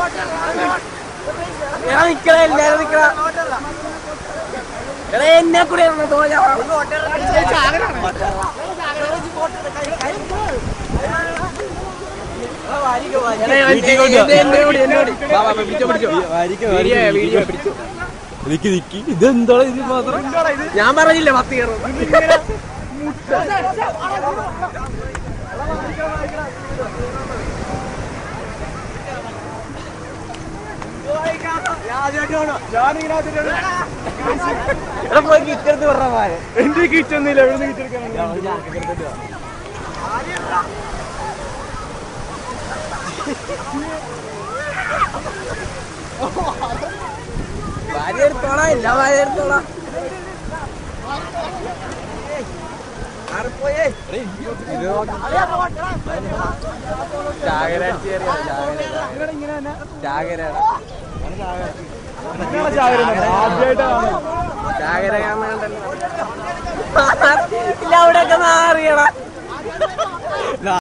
എടാ നിക്കണ എല്ലാരും നിക്കണ എടാ എന്നെ കൂടെ നിക്ക് നിക്ക് ഇതെന്താ ഇത് മാത്രം ഞാൻ പറഞ്ഞില്ലേ പത്ത് കയറും എടാ പോയി കിച്ചെടുത്ത് പറഞ്ഞ പോലെ എന്റെ കിച്ചൊന്നുമില്ല എവിടെ കിച്ചെടുക്കാൻ ഭാര്യ എടുത്തോളാം ഇല്ല ഭാര്യ എടുത്തോളാം ആദ്യമായിട്ടാണ് ഇല്ല അവിടെയൊക്കെ മാറിയടാ